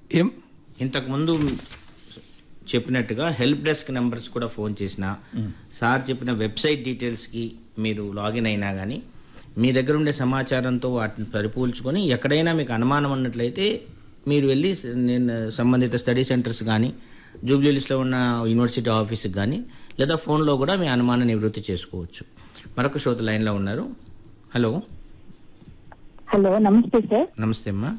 ఏం ఇంతకుముందు చెప్పినట్టుగా హెల్ప్ డెస్క్ నెంబర్స్ కూడా ఫోన్ చేసిన సార్ చెప్పిన వెబ్సైట్ డీటెయిల్స్కి మీరు లాగిన్ అయినా కానీ మీ దగ్గర ఉండే సమాచారంతో వాటిని సరిపోల్చుకొని ఎక్కడైనా మీకు అనుమానం ఉన్నట్లయితే మీరు వెళ్ళి స- నేను సంబంధిత స్టడీ సెంటర్స్ కానీ జూబ్లీస్లో ఉన్న యూనివర్సిటీ ఆఫీస్కి కానీ లేదా ఫోన్లో కూడా మీ అనుమానం నివృత్తి చేసుకోవచ్చు మరొక శ్రోత లైన్లో ఉన్నారు హలో హలో నమస్తే సార్ నమస్తే అమ్మా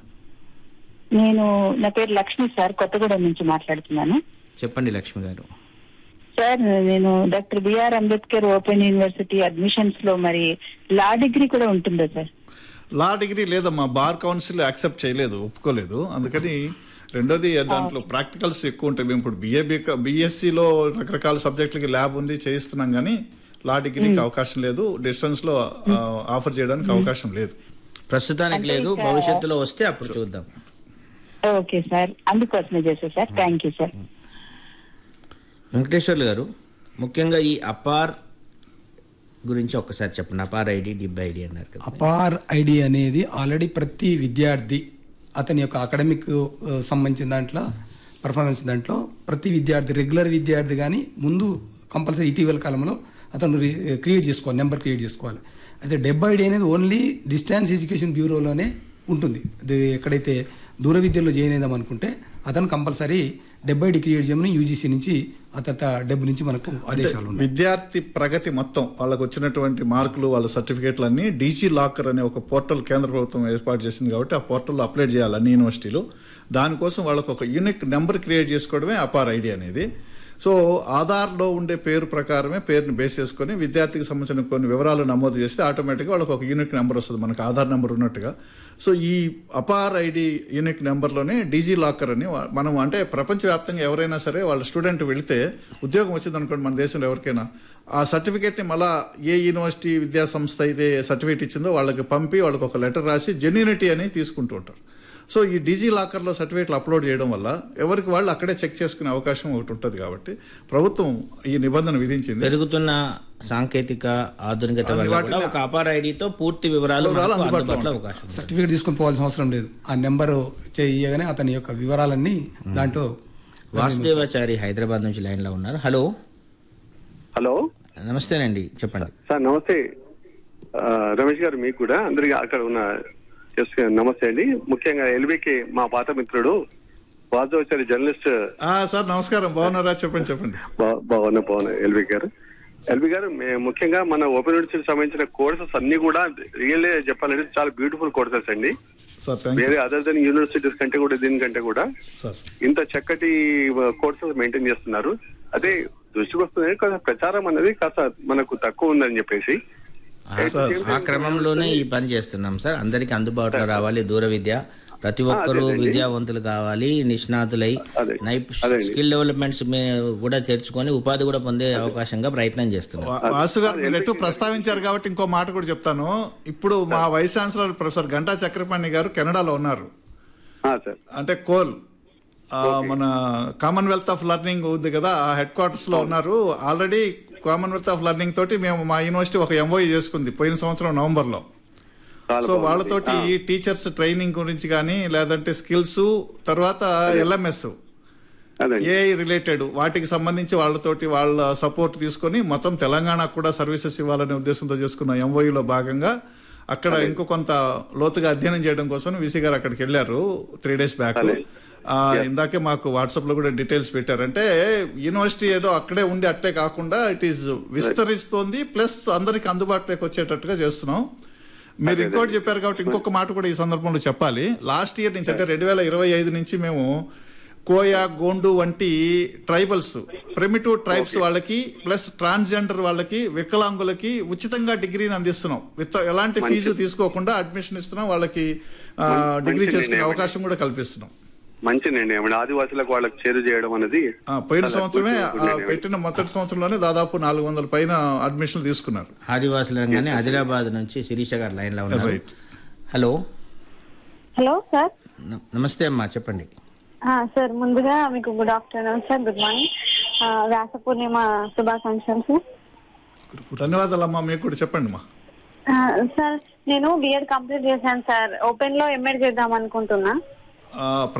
నేను నా పేరు లక్ష్మి సార్ కొత్తగూడెం నుంచి మాట్లాడుతున్నాను చెప్పండి లక్ష్మి గారు సార్ నేను doctor BR Ambedkar open university admissions లో మరి లా డిగ్రీ కూడా ఉంటుందా సార్ లా డిగ్రీ లేదమ్మా బార్ కౌన్సిల్ యాక్సెప్ట్ చేయలేదు ఒప్పుకోలేదు అందుకని రెండోది దాంట్లో ప్రాక్టికల్స్ ఎక్కువ ఉంటాయి మేము ఇప్పుడు బిఏ బిఎస్సిలో రకరకాల సబ్జెక్టులకి ల్యాబ్ ఉంది చేయిస్తున్నాం కానీ లా డిగ్రీకి అవకాశం లేదు డిస్టెన్స్ లో ఆ, ఆఫర్ చేయడానికి అవకాశం లేదు ప్రస్తుతానికి లేదు భవిష్యత్తులో వస్తే అప్పుడు చూద్దాం ఓకే సార్ అందుకోసమే చేసా sir thank you sir Venkateswarlu garu ముఖ్యంగా ఈ అపార్ గురించి ఒక్కసారి చెప్పండి అపార్ ఐడి డిబ్ ఐడి అన్నారు కదా అపార్ ఐడి అనేది ఆల్రెడీ ప్రతి విద్యార్థి అతని యొక్క అకాడమిక్ ఆ, సంబంధించిన దాంట్లో పర్ఫార్మెన్స్ దాంట్లో ప్రతి విద్యార్థి రెగ్యులర్ విద్యార్థి కానీ ముందు కంపల్సరీ ఇటీవల కాలంలో అతను క్రియేట్ చేసుకోవాలి నెంబర్ క్రియేట్ చేసుకోవాలి అయితే డెబ్బై ఐడి అనేది ఓన్లీ డిస్టెన్స్ ఎడ్యుకేషన్ బ్యూరోలోనే ఉంటుంది అది ఎక్కడైతే దూర విద్యలో జాయిన్ అయిదాం అనుకుంటే అతను కంపల్సరీ డెబ్బై ఐడి క్రియేట్ చేయమని యూజీసీ నుంచి ఆ తర్వాత డెబ్బై నుంచి మనకు ఆదేశాలు ఉన్నాయి విద్యార్థి ప్రగతి మొత్తం వాళ్ళకు వచ్చినటువంటి మార్కులు వాళ్ళ సర్టిఫికేట్లు అన్ని డీజీ లాకర్ అనే ఒక పోర్టల్ కేంద్ర ప్రభుత్వం ఏర్పాటు చేసింది కాబట్టి ఆ పోర్టల్లో అప్లోడ్ చేయాలి అన్ని యూనివర్సిటీలు దానికోసం వాళ్ళకు ఒక యూనిక్ నెంబర్ క్రియేట్ చేసుకోవడమే అపార్ ఐడి అనేది సో ఆధార్లో ఉండే పేరు ప్రకారమే పేరుని బేస్ చేసుకొని విద్యార్థికి సంబంధించిన కొన్ని వివరాలు నమోదు చేస్తే ఆటోమేటిక్గా వాళ్ళకి ఒక యూనిక్ నెంబర్ వస్తుంది మనకు ఆధార్ నెంబర్ ఉన్నట్టుగా సో ఈ అపార్ ఐడి యూనిక్ నెంబర్లోనే డీజీ లాకర్ అని వా- మనం అంటే ప్రపంచవ్యాప్తంగా ఎవరైనా సరే వాళ్ళ స్టూడెంట్ వెళితే ఉద్యోగం వచ్చింది అనుకోండి మన దేశంలో ఎవరికైనా ఆ సర్టిఫికేట్ని మళ్ళా ఏ యూనివర్సిటీ విద్యా సంస్థ అయితే సర్టిఫికేట్ ఇచ్చిందో వాళ్ళకి పంపి వాళ్ళకి ఒక లెటర్ రాసి జెన్యూనిటీ అని తీసుకుంటూ ఉంటారు సో ఈ డిజీ లాకర్లో సర్టిఫికేట్లు అప్లోడ్ చేయడం వల్ల ఎవరికి వాళ్ళు అక్కడే చెక్ చేసుకునే అవకాశం ఒకటి ఉంటుంది కాబట్టి ప్రభుత్వం ఈ నిబంధన విధించింది పెరుగుతున్న సాంకేతిక ఆధునికత వల్ల కూడా ఒక అపార్ ఐడితో పూర్తి వివరాలు వివరాలు మనకు అందుబాటులో అందుబాటులో ఉంటాయి. అవకాశం ఉంది. సర్టిఫికేట్ తీసుకొని పోవాల్సిన అవసరం లేదు ఆ నెంబరు చేయగానే అతని యొక్క వివరాలన్నీ దాంట్లో వాసుదేవాచారి హైదరాబాద్ నుంచి లైన్ లో ఉన్నారు హలో హలో నమస్తేనండి చెప్పండి సార్ నమస్తే ఆ, రమేష్ గారు మీకు కూడా అందరికి అక్కడ ఉన్న జస్ట్ నమస్తే అండి ముఖ్యంగా ఎల్బీకి మా పాత మిత్రుడు వాస్తవచారి జర్నలిస్ట్ ఆ, సార్ నమస్కారం బాగున్నారా చెప్పండి చెప్పండి బా- బాగున్నా బాగున్నా ఎల్బీ గారు ఎల్బీ గారు మే- ముఖ్యంగా మన ఓపెన్ యూనివర్సిటీకి సంబంధించిన కోర్సెస్ అన్ని కూడా రియల్ చెప్పాలంటే చాలా బ్యూటిఫుల్ కోర్సెస్ అండి సార్ థ్యాంక్ యూ వేరే అదర్ దెన్ యూనివర్సిటీస్ కంటే కూడా దీనికంటే కూడా సార్ ఇంత చక్కటి కోర్సెస్ మెయింటైన్ చేస్తున్నారు అదే దృష్టికి వస్తుంది కాస్త ప్రచారం అనేది కాస్త మనకు తక్కువ ఉందని చెప్పేసి ఆ- ఆ క్రమంలోనే ఈ పని చేస్తున్నాం సార్ అందరికి అందుబాటులో రావాలి దూర విద్య ప్రతి ఒక్కరూ విద్యావంతులు కావాలి నిష్ణాతులై అదే. నైప్ అదేండి. స్కిల్ డెవలప్మెంట్స్ మీ- కూడా తెరుచుకొని ఉపాధి కూడా పొందే అవకాశంగా ప్రయత్నం చేస్తున్నాం వా- వాసు గారు మీరు ఎటు ప్రస్తావించారు కాబట్టి ఇంకో మాట కూడా చెప్తాను ఇప్పుడు మా vice chancellor professor Ganta Chakrapani garu కెనడాలో ఉన్నారు ఆ, సార్ అంటే కోల్ ఆ, మన కామన్వెల్త్ ఆఫ్ లెర్నింగ్ ఉంది కదా ఆ హెడ్ క్వార్టర్స్ లో ఉన్నారు ఆల్రెడీ కామన్వెల్త్ ఆఫ్ లెర్నింగ్ తోటి మేము మా యూనివర్సిటీ ఒక ఎంఓఈ చేసుకుంది పోయిన సంవత్సరం నవంబర్ లో చాలా సో బాగుంది. వాళ్ళతోటి ఆ. ఈ టీచర్స్ ట్రైనింగ్ గురించి కానీ లేదంటే స్కిల్స్ తర్వాత ఎల్ఎంఎస్ అదే ఏఐ రిలేటెడ్ వాటికి సంబంధించి వాళ్ళతోటి వాళ్ళ సపోర్ట్ తీసుకొని మొత్తం తెలంగాణకు కూడా సర్వీసెస్ ఇవ్వాలనే ఉద్దేశంతో చేసుకున్న ఎంఓయూలో భాగంగా అక్కడ ఇంకో కొంత లోతుగా అధ్యయనం చేయడం కోసం విసి గారు అక్కడికి వెళ్ళారు త్రీ డేస్ బ్యాక్ అదే. ఆ, ఇందాకే మాకు వాట్సాప్ లో కూడా డీటెయిల్స్ పెట్టారు అంటే యూనివర్సిటీ ఏదో అక్కడే ఉండి అట్టే కాకుండా ఇట్ ఈస్ విస్తరిస్తోంది ప్లస్ అందరికి అందుబాటులోకి వచ్చేటట్టుగా చేస్తున్నాం మీరు ఇంకోటి చెప్పారు కాబట్టి ఇంకొక మాట కూడా ఈ సందర్భంలో చెప్పాలి లాస్ట్ ఇయర్ నుంచి అంటే రెండు వేల ఇరవై ఐదు నుంచి మేము కోయా గోండు వంటి ట్రైబల్స్ ప్రిమిటివ్ ట్రైబ్స్ వాళ్ళకి ప్లస్ ట్రాన్స్జెండర్ వాళ్ళకి వికలాంగులకి ఉచితంగా డిగ్రీని అందిస్తున్నాం విత్ ఎలాంటి ఫీజు తీసుకోకుండా అడ్మిషన్ ఇస్తున్నాం వాళ్ళకి ఆ, మంచి డిగ్రీ చేసుకునే నిర్ణయం అవకాశం కూడా కల్పిస్తున్నాం మంచి నిర్ణయం అండి ఆదివాసులకు వాళ్ళకి చేరు చేయడం అనేది ఆ, పోయిన చాలా సంవత్సరమే good- good ఆ, నిర్ణయం. పెట్టిన మొదటి సంవత్సరంలోనే దాదాపు నాలుగు వందల పైన అడ్మిషన్లు తీసుకున్నారు ఆదివాసులు అనగానే ఆదిలాబాద్ నుంచి శిరీష గారు లైన్ లో ఉన్నారు Right. హలో హలో సార్ న- నమస్తే అమ్మా చెప్పండి ఆ, సార్ ముందుగా మీకు good afternoon sir good morning ఆ, వ్యాస పూర్ణిమ శుభాకాంక్షలు సార్ ధన్యవాదాలమ్మా మీకు కూడా చెప్పండి మా ఆ, సార్ నేను బిఎడ్ కంప్లీట్ చేశాను సార్ ఓపెన్ లో ఎంఎడ్ చేద్దాం అనుకుంటున్నా ఆ,